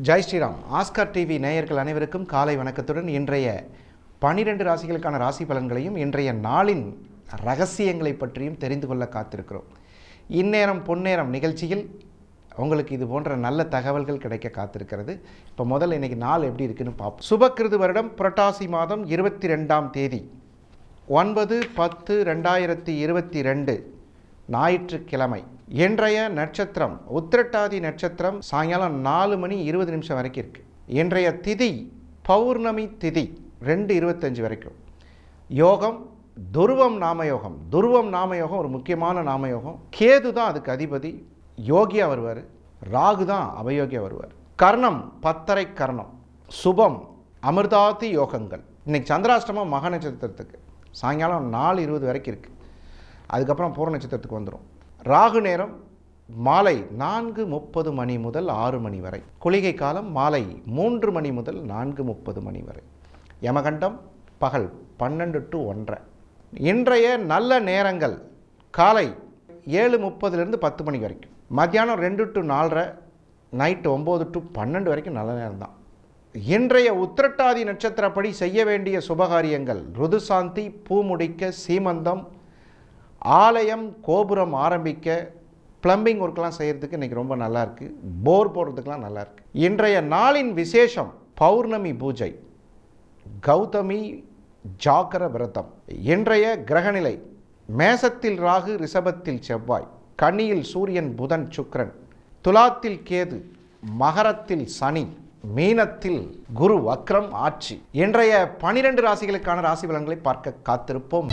Jai Sriram Oscar TV நேயர்கள் அனைவருக்கும் காலை வணக்கத்துடன் இன்றைய பனிரெண்டு ராசிகளுக்கான ராசி பலன்களையும் இன்றைய நாளின் ரகசியங்களை பற்றியும் தெரிந்து கொள்ள காத்திருக்கிறோம் இந்நேரம் பொன்னேரம் நிகழ்ச்சியில் உங்களுக்கு இது போன்ற நல்ல தகவல்கள் கிடைக்க காத்திருக்கிறது இப்போ முதல்ல இன்னைக்கு நாள் எப்படி இருக்குன்னு பார்ப்போம் சுபக்கிருது வருடம் புரட்டாசி மாதம் இருபத்தி ரெண்டாம் தேதி ஒன்பது பத்து ரெண்டாயிரத்தி இருபத்தி ரெண்டு ஞாயிற்றுக்கிழமை இன்றைய நட்சத்திரம் உத்திரட்டாதி நட்சத்திரம் சாயங்காலம் நாலு மணி இருபது நிமிஷம் வரைக்கும் இருக்கு இன்றைய திதி பௌர்ணமி திதி ரெண்டு இருபத்தஞ்சு வரைக்கும் யோகம் துருவம் நாமயோகம் துருவம் நாமயோகம் ஒரு முக்கியமான நாமயோகம் கேது தான் அதுக்கு அதிபதி யோகியா வருவார் ராகு தான் அபயோகியா வருவார் கர்ணம் பத்தரை கர்ணம் சுபம் அமிர்தாதி யோகங்கள் இன்னைக்கு சந்திராஷ்டமம் மக நட்சத்திரத்துக்கு சாயங்காலம் நாலு இருபது வரைக்கும் இருக்குது அதுக்கப்புறம் பூர நட்சத்திரத்துக்கு வந்துடும் ராகு நேரம் மாலை நான்கு முப்பது மணி முதல் ஆறு மணி வரை குளிகை காலம் மாலை மூன்று மணி முதல் நான்கு முப்பது மணி வரை யமகண்டம் பகல் பன்னெண்டு டு ஒன்றரை இன்றைய நல்ல நேரங்கள் காலை ஏழு முப்பதுலேருந்து பத்து மணி வரைக்கும் மத்தியானம் ரெண்டு டு நாலரை நைட்டு ஒம்பது டு பன்னெண்டு வரைக்கும் நல்ல நேரம் தான் இன்றைய உத்திரட்டாதி நட்சத்திரப்படி செய்ய வேண்டிய சுபகாரியங்கள் ருதுசாந்தி பூமுடிக்க சீமந்தம் ஆலயம் கோபுரம் ஆரம்பிக்க பிளம்பிங் ஒர்க்லாம் செய்கிறதுக்கு இன்றைக்கி ரொம்ப நல்லா இருக்குது போர் போடுறதுக்கெலாம் நல்லா இருக்கு இன்றைய நாளின் விசேஷம் பௌர்ணமி பூஜை கௌதமி ஜாக்கர விரதம் இன்றைய கிரகநிலை மேசத்தில் ராகு ரிஷபத்தில் செவ்வாய் கன்னியில் சூரியன் புதன் சுக்கிரன் துலாத்தில் கேது மகரத்தில் சனி மீனத்தில் குரு வக்ரம் ஆட்சி இன்றைய பனிரெண்டு ராசிகளுக்கான ராசி பலன்களை பார்க்க காத்திருப்போம்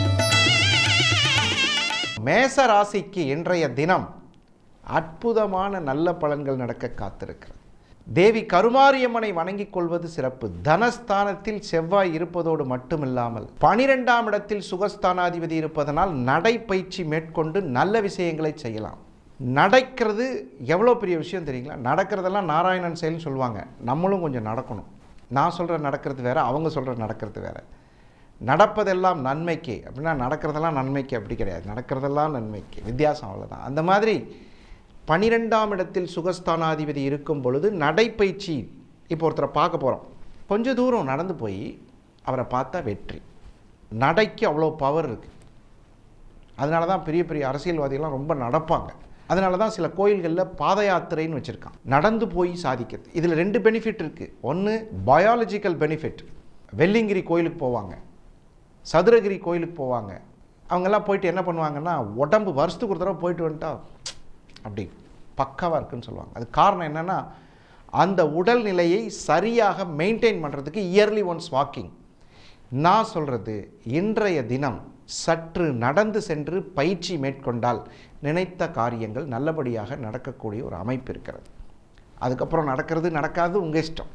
மேச ராசிக்கு இன்றைய தினம் அற்புதமான நல்ல பலன்கள் நடக்க காத்திருக்கிறது தேவி கருமாரியம்மனை வணங்கிக் கொள்வது சிறப்பு தனஸ்தானத்தில் செவ்வாய் இருப்பதோடு மட்டுமில்லாமல் பனிரெண்டாம் இடத்தில் சுகஸ்தானாதிபதி இருப்பதனால் நடைப்பயிற்சி மேற்கொண்டு நல்ல விஷயங்களை செய்யலாம் நடக்கிறது எவ்வளோ பெரிய விஷயம் தெரியுங்களா நடக்கிறதெல்லாம் நாராயணன் செயல்னு சொல்லுவாங்க நம்மளும் கொஞ்சம் நடக்கணும் நான் சொல்கிற நடக்கிறது வேற அவங்க சொல்கிற நடக்கிறது வேற நடப்பதெல்லாம் நன்மைக்கு அப்படின்னா நடக்கிறதெல்லாம் நன்மைக்கு அப்படி கிடையாது நடக்கிறதெல்லாம் நன்மைக்கு வித்தியாசம் அவ்வளோதான் அந்த மாதிரி பனிரெண்டாம் இடத்தில் சுகஸ்தானாதிபதி இருக்கும் பொழுது நடைப்பயிற்சி இப்போ ஒருத்தரை பார்க்க போகிறோம் கொஞ்ச தூரம் நடந்து போய் அவரை பார்த்தா வெற்றி நடைக்கு அவ்வளோ பவர் இருக்குது அதனால தான் பெரிய பெரிய அரசியல்வாதிகள்லாம் ரொம்ப நடப்பாங்க அதனால தான் சில கோயில்களில் பாத யாத்திரைன்னு வச்சுருக்கான் நடந்து போய் சாதிக்கிறது இதில் ரெண்டு பெனிஃபிட் இருக்குது ஒன்று பயாலஜிக்கல் பெனிஃபிட் வெள்ளிங்கிரி கோயிலுக்கு போவாங்க சதுரகிரி கோயிலுக்கு போவாங்க அவங்கெல்லாம் போயிட்டு என்ன பண்ணுவாங்கன்னா உடம்பு வருஷத்துக்கு ஒரு தடவை போயிட்டு வந்துட்டா அப்படி பக்காவாக இருக்குன்னு சொல்லுவாங்க அது காரணம் என்னென்னா அந்த உடல்நிலையை சரியாக மெயின்டைன் பண்ணுறதுக்கு இயர்லி ஒன்ஸ் வாக்கிங் நான் சொல்கிறது இன்றைய தினம் சற்று நடந்து சென்று பயிற்சி மேற்கொண்டால் நினைத்த காரியங்கள் நல்லபடியாக நடக்கக்கூடிய ஒரு அமைப்பு இருக்கிறது அதுக்கப்புறம் நடக்கிறது நடக்காது உங்கள் இஷ்டம்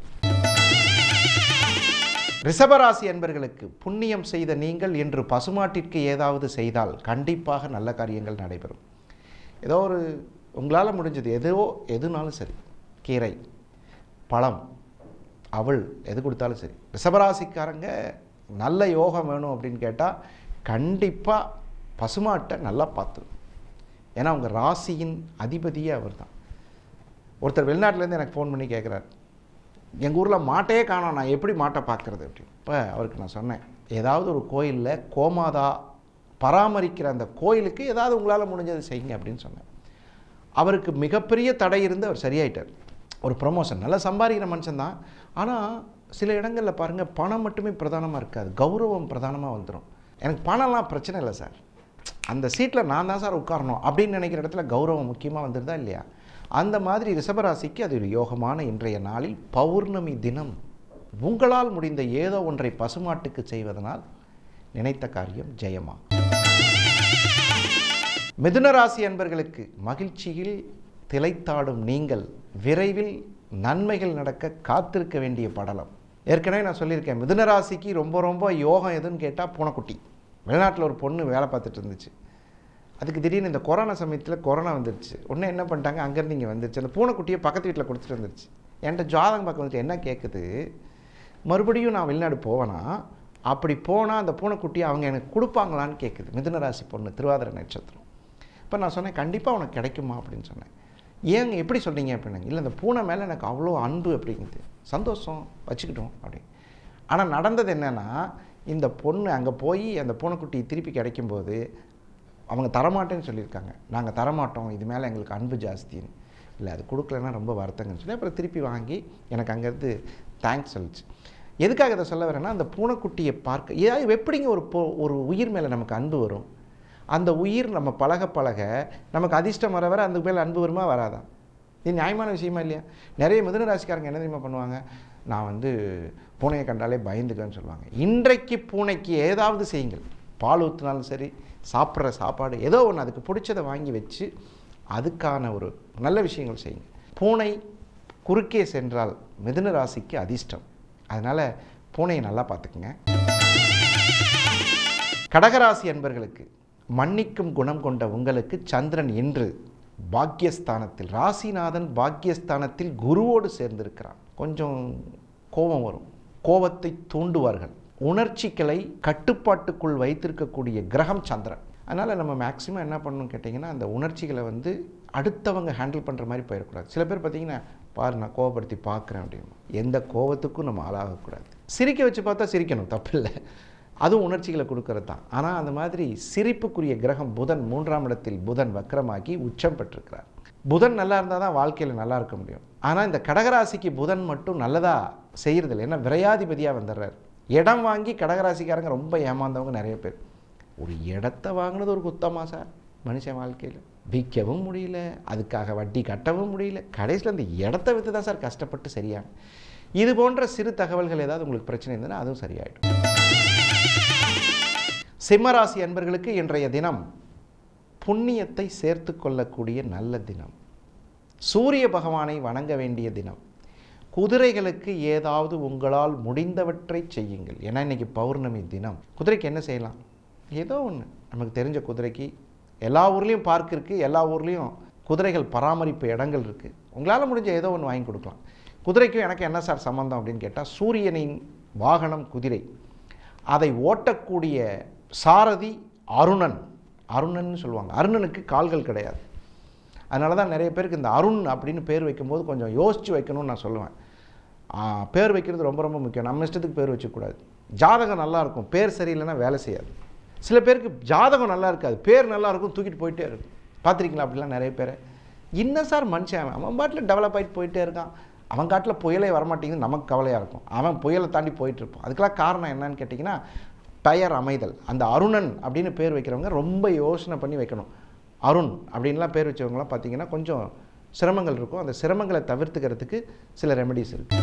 ரிஷபராசி என்பர்களுக்கு புண்ணியம் செய்த நீங்கள் இன்று பசுமாட்டிற்கு ஏதாவது செய்தால் கண்டிப்பாக நல்ல காரியங்கள் நடைபெறும் ஏதோ ஒரு உங்களால் முடிஞ்சது எதோ எதுனாலும் சரி கீரை பழம் அவள் எது கொடுத்தாலும் சரி ரிஷபராசிக்காரங்க நல்ல யோகம் வேணும் அப்படின்னு கேட்டால் கண்டிப்பாக பசுமாட்டை நல்லா பார்த்துரும் ஏன்னா அவங்க ராசியின் அதிபதியே அவர் தான் ஒருத்தர் வெளிநாட்டிலேருந்து எனக்கு ஃபோன் பண்ணி கேட்குறாரு எங்கள் ஊரில் மாட்டையே காணோம் நான் எப்படி மாட்டை பார்க்குறது அப்படின்னு இப்போ அவருக்கு நான் சொன்னேன் ஏதாவது ஒரு கோயிலில் கோமாதா பராமரிக்கிற அந்த கோயிலுக்கு ஏதாவது உங்களால் முடிஞ்சது செய்யுங்க அப்படின்னு சொன்னேன் அவருக்கு மிகப்பெரிய தடை இருந்து அவர் சரியாயிட்டார் ஒரு ப்ரொமோஷன் நல்லா சம்பாதிக்கிற மனுஷன்தான் ஆனால் சில இடங்களில் பாருங்கள் பணம் மட்டுமே பிரதானமாக இருக்காது கௌரவம் பிரதானமாக வந்துடும் எனக்கு பணம்லாம் பிரச்சனை இல்லை சார் அந்த சீட்டில் நான் தான் சார் உட்காரணும் அப்படின்னு நினைக்கிற இடத்துல கௌரவம் முக்கியமாக வந்துருதா இல்லையா அந்த மாதிரி ரிஷபராசிக்கு அது ஒரு யோகமான இன்றைய நாளில் பௌர்ணமி தினம் உங்களால் முடிந்த ஏதோ ஒன்றை பசுமாட்டுக்கு செய்வதனால் நினைத்த காரியம் ஜெயமா மிதுனராசி அன்பர்களுக்கு மகிழ்ச்சியில் திளைத்தாடும் நீங்கள் விரைவில் நன்மைகள் நடக்க காத்திருக்க வேண்டிய படலம் ஏற்கனவே நான் சொல்லியிருக்கேன் மிதுனராசிக்கு ரொம்ப ரொம்ப யோகம் எதுன்னு கேட்டால் பூனைக்குட்டி வெளிநாட்டில் ஒரு பொண்ணு வேலை பார்த்துட்டு இருந்துச்சு அதுக்கு திடீர்னு இந்த கொரோனா சமயத்தில் கொரோனா வந்துருச்சு உடனே என்ன பண்ணிட்டாங்க அங்கேருந்து இங்கே வந்துருச்சு அந்த பூனைக்குட்டியை பக்கத்து வீட்டில் கொடுத்துட்டு வந்துருச்சு என்கிட்ட ஜாதகம் பார்க்க வந்துட்டு என்ன கேட்குது மறுபடியும் நான் வெளிநாடு போவேனா அப்படி போனால் அந்த பூனைக்குட்டியை அவங்க எனக்கு கொடுப்பாங்களான்னு கேட்குது மிதுன ராசி பொண்ணு திருவாதிரை நட்சத்திரம் இப்போ நான் சொன்னேன் கண்டிப்பாக உனக்கு கிடைக்குமா அப்படின்னு சொன்னேன் ஏங்க எப்படி சொல்கிறீங்க அப்படின்னாங்க இல்லை இந்த பூனை மேலே எனக்கு அவ்வளோ அன்பு அப்படிங்குது சந்தோஷம் வச்சுக்கிட்டோம் அப்படி ஆனால் நடந்தது என்னென்னா இந்த பொண்ணு அங்கே போய் அந்த பூனைக்குட்டி திருப்பி கிடைக்கும்போது அவங்க தரமாட்டேன்னு சொல்லியிருக்காங்க நாங்கள் தரமாட்டோம் இது மேலே எங்களுக்கு அன்பு ஜாஸ்தின்னு இல்லை அது கொடுக்கலன்னா ரொம்ப வருத்தங்கன்னு சொல்லி அப்புறம் திருப்பி வாங்கி எனக்கு அங்கேருந்து தேங்க்ஸ் சொல்லிச்சு எதுக்காக இதை சொல்ல வரேன்னா அந்த பூனைக்குட்டியை பார்க்க ஏதாவது எப்படிங்க ஒரு பொ ஒரு உயிர் மேலே நமக்கு அன்பு வரும் அந்த உயிர் நம்ம பழக பழக நமக்கு அதிர்ஷ்டம் வர வர அந்த மேலே அன்பு வருமா வராதா இது நியாயமான விஷயமா இல்லையா நிறைய மிதுன ராசிக்காரங்க என்ன தெரியுமா பண்ணுவாங்க நான் வந்து பூனையை கண்டாலே பயந்துக்கன்னு சொல்லுவாங்க இன்றைக்கு பூனைக்கு ஏதாவது செய்யுங்கள் பால் ஊற்றினாலும் சரி சாப்பிட்ற சாப்பாடு ஏதோ ஒன்று அதுக்கு பிடிச்சதை வாங்கி வச்சு அதுக்கான ஒரு நல்ல விஷயங்கள் செய்யுங்க பூனை குறுக்கே சென்றால் மிதுன ராசிக்கு அதிர்ஷ்டம் அதனால் பூனையை நல்லா பார்த்துக்குங்க கடகராசி அன்பர்களுக்கு மன்னிக்கும் குணம் கொண்ட உங்களுக்கு சந்திரன் இன்று பாக்கியஸ்தானத்தில் ராசிநாதன் பாக்கியஸ்தானத்தில் குருவோடு சேர்ந்திருக்கிறான் கொஞ்சம் கோபம் வரும் கோபத்தை தூண்டுவார்கள் உணர்ச்சிகளை கட்டுப்பாட்டுக்குள் வைத்திருக்கக்கூடிய கிரகம் சந்திரன் அதனால் நம்ம மேக்ஸிமம் என்ன பண்ணணும்னு கேட்டிங்கன்னா அந்த உணர்ச்சிகளை வந்து அடுத்தவங்க ஹேண்டில் பண்ணுற மாதிரி போயிடக்கூடாது சில பேர் பார்த்தீங்கன்னா பாரு நான் கோவப்படுத்தி பார்க்குறேன் அப்படின்னு எந்த கோவத்துக்கும் நம்ம ஆளாகக்கூடாது சிரிக்க வச்சு பார்த்தா சிரிக்கணும் தப்பில்லை அதுவும் உணர்ச்சிகளை கொடுக்கறது தான் ஆனால் அந்த மாதிரி சிரிப்புக்குரிய கிரகம் புதன் மூன்றாம் இடத்தில் புதன் வக்கரமாகி உச்சம் பெற்றிருக்கிறார் புதன் நல்லா இருந்தால் தான் வாழ்க்கையில் நல்லா இருக்க முடியும் ஆனால் இந்த கடகராசிக்கு புதன் மட்டும் நல்லதாக செய்கிறதில்ல ஏன்னா விரையாதிபதியாக வந்துடுறார் இடம் வாங்கி கடகராசிக்காரங்க ரொம்ப ஏமாந்தவங்க நிறைய பேர் ஒரு இடத்த வாங்கினது ஒரு குத்தமா சார் மனுஷன் வாழ்க்கையில் விற்கவும் முடியல அதுக்காக வட்டி கட்டவும் முடியல கடைசியில் அந்த இடத்த விற்று தான் சார் கஷ்டப்பட்டு சரியான இது போன்ற சிறு தகவல்கள் ஏதாவது உங்களுக்கு பிரச்சனை இருந்ததுன்னா அதுவும் சரியாயிடும் சிம்மராசி அன்பர்களுக்கு இன்றைய தினம் புண்ணியத்தை சேர்த்து கொள்ளக்கூடிய நல்ல தினம் சூரிய பகவானை வணங்க வேண்டிய தினம் குதிரைகளுக்கு ஏதாவது உங்களால் முடிந்தவற்றை செய்யுங்கள் ஏன்னா இன்னைக்கு பௌர்ணமி தினம் குதிரைக்கு என்ன செய்யலாம் ஏதோ ஒன்று நமக்கு தெரிஞ்ச குதிரைக்கு எல்லா ஊர்லேயும் பார்க் இருக்குது எல்லா ஊர்லேயும் குதிரைகள் பராமரிப்பு இடங்கள் இருக்குது உங்களால் முடிஞ்ச ஏதோ ஒன்று வாங்கி கொடுக்கலாம் குதிரைக்கும் எனக்கு என்ன சார் சம்மந்தம் அப்படின்னு கேட்டால் சூரியனின் வாகனம் குதிரை அதை ஓட்டக்கூடிய சாரதி அருணன் அருணன் சொல்லுவாங்க அருணனுக்கு கால்கள் கிடையாது அதனால தான் நிறைய பேருக்கு இந்த அருண் அப்படின்னு பேர் வைக்கும்போது கொஞ்சம் யோசித்து வைக்கணும்னு நான் சொல்லுவேன் ஆ, பேர் வைக்கிறது ரொம்ப ரொம்ப முக்கியம் நம்ம இஷ்டத்துக்கு பேர் வச்சக்கூடாது ஜாதகம் நல்லா இருக்கும் பேர் சரியில்லைன்னா வேலை செய்யாது சில பேருக்கு ஜாதகம் நல்லா இருக்காது பேர் நல்லா இருக்கும் தூக்கிட்டு போயிட்டே இருக்கும் பார்த்துருக்கீங்களா அப்படிலாம் நிறைய பேர் இன்னும் சார் மனுஷன் அவன் அவன் பாட்டில் டெவலப் ஆகிட்டு போயிட்டே இருக்கான் அவன் காட்டில் புயலே வரமாட்டேங்குது நமக்கு கவலையாக இருக்கும் அவன் புயலை தாண்டி போயிட்டு இருப்பான் அதுக்கெல்லாம் காரணம் என்னன்னு கேட்டிங்கன்னா பெயர் அமைதல் அந்த அருணன் அப்படின்னு பேர் வைக்கிறவங்க ரொம்ப யோசனை பண்ணி வைக்கணும் அருண் அப்படின்லாம் பேர் வச்சவங்களாம் பார்த்தீங்கன்னா கொஞ்சம் சிரமங்கள் இருக்கும் அந்த சிரமங்களை தவிர்த்துக்கிறதுக்கு சில ரெமெடிஸ் இருக்கு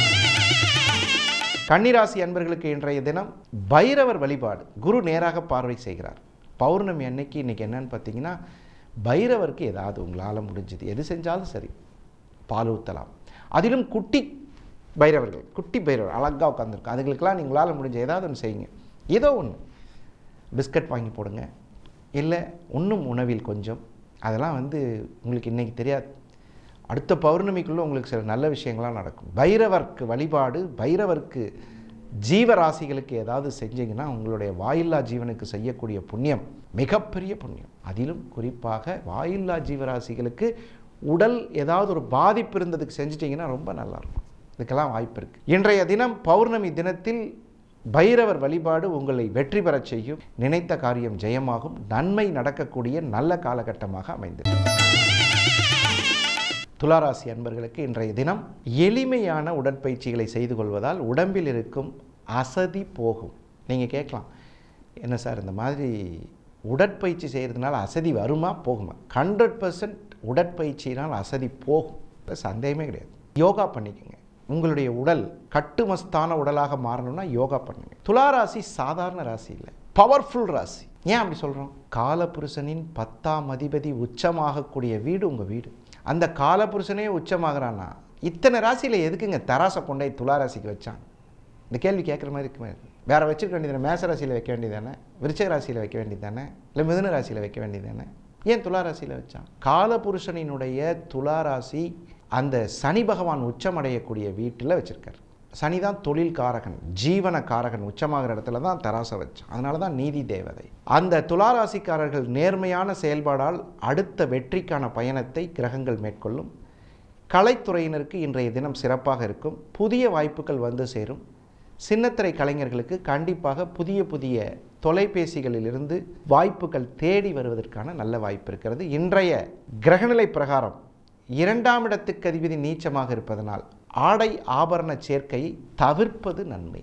கன்னிராசி அன்பர்களுக்கு இன்றைய தினம் பைரவர் வழிபாடு குரு நேராக பார்வை செய்கிறார் பௌர்ணமி அன்னைக்கு இன்னைக்கு என்னன்னு பார்த்தீங்கன்னா பைரவருக்கு ஏதாவது உங்களால் முடிஞ்சது எது செஞ்சாலும் சரி பால் ஊற்றலாம் அதிலும் குட்டி பைரவர்கள் குட்டி பைரவர் அழகாக உட்காந்துருக்கும் அதுகளுக்கெல்லாம் உங்களால் முடிஞ்ச ஏதாவது ஒன்று செய்யுங்க ஏதோ ஒன்று பிஸ்கட் வாங்கி போடுங்க இல்லை உண்ணும் உணவில் கொஞ்சம் அதெல்லாம் வந்து உங்களுக்கு இன்றைக்கி தெரியாது அடுத்த பௌர்ணமிக்குள்ளே உங்களுக்கு சில நல்ல விஷயங்கள்லாம் நடக்கும் பைரவருக்கு வழிபாடு பைரவருக்கு ஜீவராசிகளுக்கு ஏதாவது செஞ்சீங்கன்னா உங்களுடைய வாயில்லா ஜீவனுக்கு செய்யக்கூடிய புண்ணியம் மிகப்பெரிய புண்ணியம் அதிலும் குறிப்பாக வாயில்லா ஜீவராசிகளுக்கு உடல் ஏதாவது ஒரு பாதிப்பு இருந்ததுக்கு செஞ்சிட்டிங்கன்னா ரொம்ப நல்லாயிருக்கும் இதுக்கெல்லாம் வாய்ப்பு இருக்குது இன்றைய தினம் பௌர்ணமி தினத்தில் பைரவர் வழிபாடு உங்களை வெற்றி பெறச் செய்யும் நினைத்த காரியம் ஜெயமாகும் நன்மை நடக்கக்கூடிய நல்ல காலகட்டமாக அமைந்தது துளாராசி அன்பர்களுக்கு இன்றைய தினம் எளிமையான உடற்பயிற்சிகளை செய்து கொள்வதால் உடம்பில் இருக்கும் அசதி போகும் நீங்கள் கேட்கலாம் என்ன சார் இந்த மாதிரி உடற்பயிற்சி செய்கிறதுனால அசதி வருமா போகுமா ஹண்ட்ரட் பர்சன்ட் உடற்பயிற்சியினால் அசதி போகும் இதுல சந்தேகமே கிடையாது யோகா பண்ணிக்கோங்க உங்களுடைய உடல் கட்டுமஸ்தான உடலாக மாறணும்னா யோகா பண்ணுங்க துளாராசி சாதாரண ராசி இல்லை பவர்ஃபுல் ராசி ஏன் அப்படி சொல்கிறோம் காலபுருஷனின் பத்தாம் அதிபதி உச்சமாகக்கூடிய வீடு உங்கள் வீடு அந்த காலபுருஷனே உச்சமாகறான்னா இத்தனை ராசியில் எதுக்குங்க தராசை கொண்டே துளாராசிக்கு வச்சான் இந்த கேள்வி கேட்குற மாதிரி இருக்குமே வேற வச்சிருக்க வேண்டியதானே மேச ராசியில் வைக்க வேண்டியதானே விருச்சக ராசியில் வைக்க வேண்டியதானே இல்லை மிதுன ராசியில் வைக்க வேண்டியதானே ஏன் துலா ராசியில் வச்சான் காலபுருஷனினுடைய துலா ராசி அந்த சனி பகவான் உச்சமடையக்கூடிய வீட்டில் வச்சிருக்கார் சனி தான் தொழில் காரகன் ஜீவன காரகன் உச்சமாகிற இடத்துல தான் தராசை வச்சான் அதனால தான் நீதி தேவதை அந்த துளாராசிக்காரர்கள் நேர்மையான செயல்பாடால் அடுத்த வெற்றிக்கான பயணத்தை கிரகங்கள் மேற்கொள்ளும் கலைத்துறையினருக்கு இன்றைய தினம் சிறப்பாக இருக்கும் புதிய வாய்ப்புகள் வந்து சேரும் சின்னத்திரை கலைஞர்களுக்கு கண்டிப்பாக புதிய புதிய தொலைபேசிகளிலிருந்து வாய்ப்புகள் தேடி வருவதற்கான நல்ல வாய்ப்பு இருக்கிறது இன்றைய கிரகநிலை பிரகாரம் இரண்டாம் இடத்துக்கு அதிபதி நீச்சமாக இருப்பதனால் ஆடை ஆபரண சேர்க்கையை தவிர்ப்பது நன்மை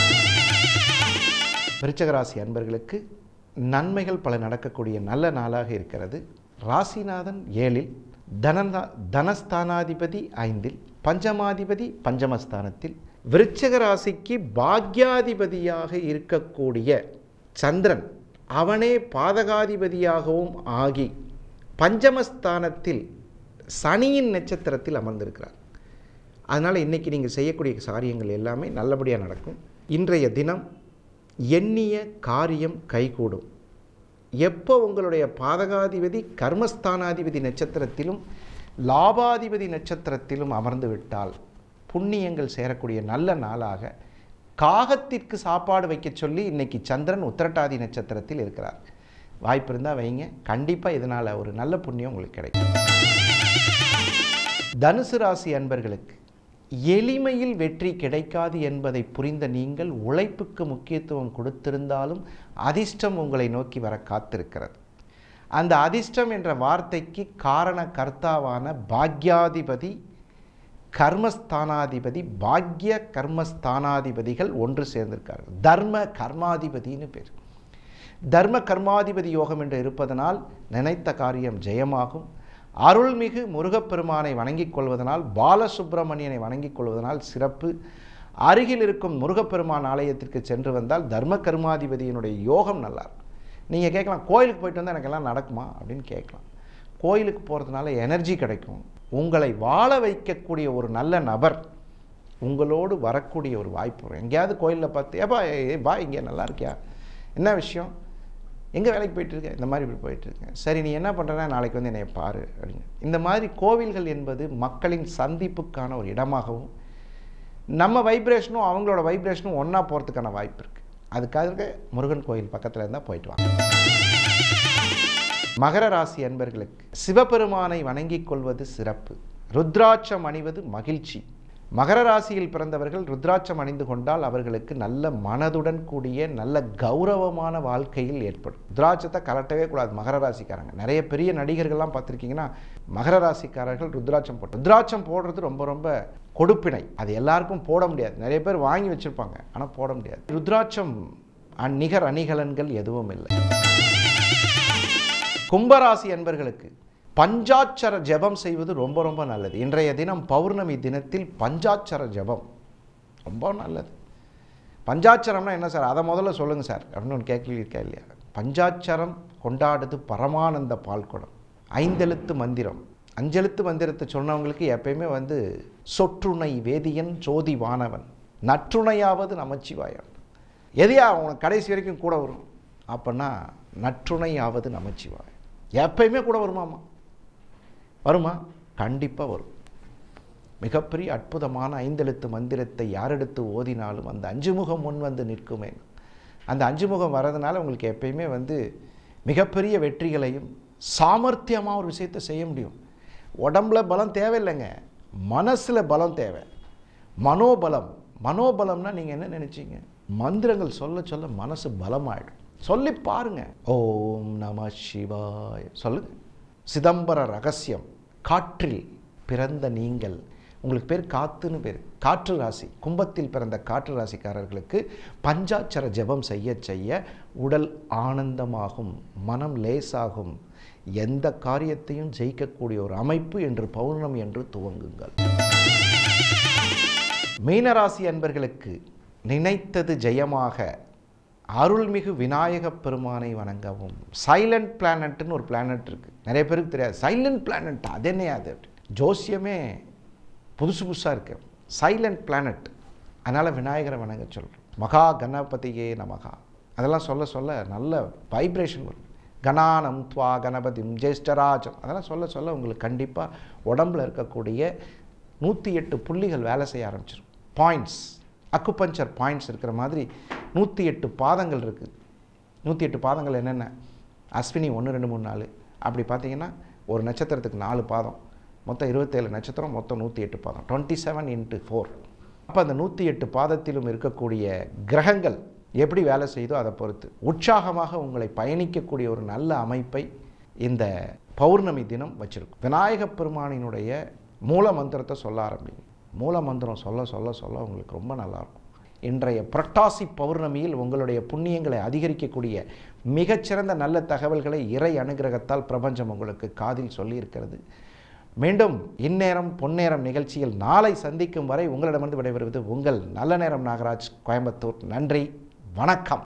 விருச்சகராசி அன்பர்களுக்கு நன்மைகள் பல நடக்கக்கூடிய நல்ல நாளாக இருக்கிறது ராசிநாதன் ஏழில் தனநா தனஸ்தானாதிபதி ஐந்தில் பஞ்சமாதிபதி பஞ்சமஸ்தானத்தில் விருச்சக ராசிக்கு பாக்யாதிபதியாக இருக்கக்கூடிய சந்திரன் அவனே பாதகாதிபதியாகவும் ஆகி பஞ்சமஸ்தானத்தில் சனியின் நட்சத்திரத்தில் அமர்ந்திருக்கிறார் அதனால் இன்றைக்கி நீங்கள் செய்யக்கூடிய காரியங்கள் எல்லாமே நல்லபடியாக நடக்கும் இன்றைய தினம் எண்ணிய காரியம் கைகூடும் எப்போ உங்களுடைய பாதகாதிபதி கர்மஸ்தானாதிபதி நட்சத்திரத்திலும் லாபாதிபதி நட்சத்திரத்திலும் அமர்ந்து விட்டால் புண்ணியங்கள் சேரக்கூடிய நல்ல நாளாக காகத்திற்கு சாப்பாடு வைக்க சொல்லி இன்னைக்கு சந்திரன் உத்திரட்டாதி நட்சத்திரத்தில் இருக்கிறார் வாய்ப்பு இருந்தால் வைங்க கண்டிப்பாக இதனால் ஒரு நல்ல புண்ணியம் உங்களுக்கு கிடைக்கும் தனுசு ராசி அன்பர்களுக்கு எளிமையில் வெற்றி கிடைக்காது என்பதை புரிந்த நீங்கள் உழைப்புக்கு முக்கியத்துவம் கொடுத்திருந்தாலும் அதிர்ஷ்டம் உங்களை நோக்கி வர காத்திருக்கிறது அந்த அதிர்ஷ்டம் என்ற வார்த்தைக்கு காரண கர்த்தாவான பாக்யாதிபதி கர்மஸ்தானாதிபதி பாக்ய கர்மஸ்தானாதிபதிகள் ஒன்று சேர்ந்திருக்கார்கள் தர்ம கர்மாதிபதின்னு பேர் தர்ம கர்மாதிபதி யோகம் என்று இருப்பதனால் நினைத்த காரியம் ஜெயமாகும் அருள்மிகு முருகப்பெருமானை வணங்கிக் கொள்வதனால் பாலசுப்பிரமணியனை வணங்கிக் கொள்வதனால் சிறப்பு அருகில் இருக்கும் முருகப்பெருமான் ஆலயத்திற்கு சென்று வந்தால் தர்ம கர்மாதிபதியினுடைய யோகம் நல்லா இருக்கும் நீங்கள் கேட்கலாம் கோயிலுக்கு போயிட்டு வந்தால் எனக்கெல்லாம் நடக்குமா அப்படின்னு கேட்கலாம் கோயிலுக்கு போகிறதுனால எனர்ஜி கிடைக்கும் உங்களை வாழ வைக்கக்கூடிய ஒரு நல்ல நபர் உங்களோடு வரக்கூடிய ஒரு வாய்ப்பு வரும் எங்கேயாவது கோயிலில் பார்த்து ஏப்பா ஏ பா இங்கே நல்லா இருக்கியா என்ன விஷயம் எங்கே வேலைக்கு போயிட்டு இருக்க இந்த மாதிரி இப்படி போயிட்டு இருக்கேன் சரி நீ என்ன பண்ணுறனா நாளைக்கு வந்து என்னை பாரு அப்படின்னு இந்த மாதிரி கோவில்கள் என்பது மக்களின் சந்திப்புக்கான ஒரு இடமாகவும் நம்ம வைப்ரேஷனும் அவங்களோட வைப்ரேஷனும் ஒன்றா போகிறதுக்கான வாய்ப்பு இருக்குது அதுக்காக முருகன் கோயில் பக்கத்தில் இருந்தால் போயிட்டு வாங்க மகர ராசி அன்பர்களுக்கு சிவபெருமானை வணங்கிக் கொள்வது சிறப்பு ருத்ராட்சம் அணிவது மகிழ்ச்சி மகர ராசியில் பிறந்தவர்கள் ருத்ராட்சம் அணிந்து கொண்டால் அவர்களுக்கு நல்ல மனதுடன் கூடிய நல்ல கௌரவமான வாழ்க்கையில் ஏற்படும் ருத்ராட்சத்தை கலட்டவே கூடாது மகர ராசிக்காரங்க நிறைய பெரிய நடிகர்கள்லாம் பார்த்துருக்கீங்கன்னா மகர ராசிக்காரர்கள் ருத்ராட்சம் போட்டு ருத்ராட்சம் போடுறது ரொம்ப ரொம்ப கொடுப்பினை அது எல்லாருக்கும் போட முடியாது நிறைய பேர் வாங்கி வச்சுருப்பாங்க ஆனால் போட முடியாது ருத்ராட்சம் அந் நிகர் அணிகலன்கள் எதுவும் இல்லை கும்பராசி அன்பர்களுக்கு பஞ்சாட்சர ஜெபம் செய்வது ரொம்ப ரொம்ப நல்லது இன்றைய தினம் பௌர்ணமி தினத்தில் பஞ்சாட்சர ஜெபம் ரொம்ப நல்லது பஞ்சாட்சரம்னா என்ன சார் அதை முதல்ல சொல்லுங்கள் சார் அப்படின்னு ஒன்று கேள்வி இருக்கா இல்லையா பஞ்சாட்சரம் கொண்டாடுது பரமானந்த பால்குடம் ஐந்தெழுத்து மந்திரம் அஞ்செழுத்து மந்திரத்தை சொன்னவங்களுக்கு எப்பயுமே வந்து சொற்றுணை வேதியன் ஜோதி வானவன் நற்றுணையாவது நமச்சிவாயன் எதையா உனக்கு கடைசி வரைக்கும் கூட வரும் அப்படின்னா நற்றுணையாவது நமச்சிவாயன் எப்பயுமே கூட வருமாமா வருமா கண்டிப்பாக வரும் மிகப்பெரிய அற்புதமான ஐந்தெழுத்து மந்திரத்தை யாரெடுத்து ஓதினாலும் அந்த அஞ்சு முகம் முன் வந்து நிற்குமே அந்த அஞ்சு முகம் வர்றதுனால உங்களுக்கு எப்பயுமே வந்து மிகப்பெரிய வெற்றிகளையும் சாமர்த்தியமாக ஒரு விஷயத்தை செய்ய முடியும் உடம்புல பலம் தேவையில்லைங்க மனசில் பலம் தேவை மனோபலம் மனோபலம்னா நீங்கள் என்ன நினச்சிங்க மந்திரங்கள் சொல்ல சொல்ல மனசு பலமாயிடும் சொல்லி பாருங்க ஓம் நம சிவாய சொல்லுங்க சிதம்பர ரகசியம் காற்றில் பிறந்த நீங்கள் உங்களுக்கு பேர் காத்துன்னு பேர் காற்று ராசி கும்பத்தில் பிறந்த காற்று ராசிக்காரர்களுக்கு பஞ்சாட்சர ஜெபம் செய்ய செய்ய உடல் ஆனந்தமாகும் மனம் லேசாகும் எந்த காரியத்தையும் ஜெயிக்கக்கூடிய ஒரு அமைப்பு என்று பௌர்ணமி என்று துவங்குங்கள் மீனராசி அன்பர்களுக்கு நினைத்தது ஜெயமாக அருள்மிகு விநாயகப் பெருமானை வணங்கவும் சைலண்ட் பிளானட்னு ஒரு பிளானட் இருக்குது நிறைய பேருக்கு தெரியாது சைலண்ட் பிளானட் அது என்ன அது ஜோசியமே புதுசு புதுசாக இருக்கு சைலண்ட் பிளானட் அதனால் விநாயகரை வணங்க சொல்கிறோம் மகா கணபதியே நமகா அதெல்லாம் சொல்ல சொல்ல நல்ல வைப்ரேஷன் வரும் கணானம் துவா கணபதிம் ஜேஷ்டராஜம் அதெல்லாம் சொல்ல சொல்ல உங்களுக்கு கண்டிப்பாக உடம்புல இருக்கக்கூடிய நூற்றி எட்டு புள்ளிகள் வேலை செய்ய ஆரம்பிச்சிடும் பாயிண்ட்ஸ் அக்குபஞ்சர் பாயிண்ட்ஸ் இருக்கிற மாதிரி நூற்றி எட்டு பாதங்கள் இருக்குது நூற்றி எட்டு பாதங்கள் என்னென்ன அஸ்வினி ஒன்று ரெண்டு மூணு நாலு அப்படி பார்த்தீங்கன்னா ஒரு நட்சத்திரத்துக்கு நாலு பாதம் மொத்தம் இருபத்தேழு நட்சத்திரம் மொத்தம் நூற்றி எட்டு பாதம் டுவெண்ட்டி செவன் இன்ட்டு ஃபோர் அப்போ அந்த நூற்றி எட்டு பாதத்திலும் இருக்கக்கூடிய கிரகங்கள் எப்படி வேலை செய்தோ அதை பொறுத்து உற்சாகமாக உங்களை பயணிக்கக்கூடிய ஒரு நல்ல அமைப்பை இந்த பௌர்ணமி தினம் வச்சிருக்கும் விநாயகப் பெருமானினுடைய மூல மந்திரத்தை சொல்ல ஆரம்பிங்க மூல மந்திரம் சொல்ல சொல்ல சொல்ல உங்களுக்கு ரொம்ப நல்லாயிருக்கும் இன்றைய புரட்டாசி பௌர்ணமியில் உங்களுடைய புண்ணியங்களை அதிகரிக்கக்கூடிய மிகச்சிறந்த நல்ல தகவல்களை இறை அனுகிரகத்தால் பிரபஞ்சம் உங்களுக்கு காதில் சொல்லியிருக்கிறது மீண்டும் இந்நேரம் பொன்னேரம் நிகழ்ச்சியில் நாளை சந்திக்கும் வரை உங்களிடமிருந்து விடைபெறுவது உங்கள் நல்ல நேரம் நாகராஜ் கோயம்புத்தூர் நன்றி வணக்கம்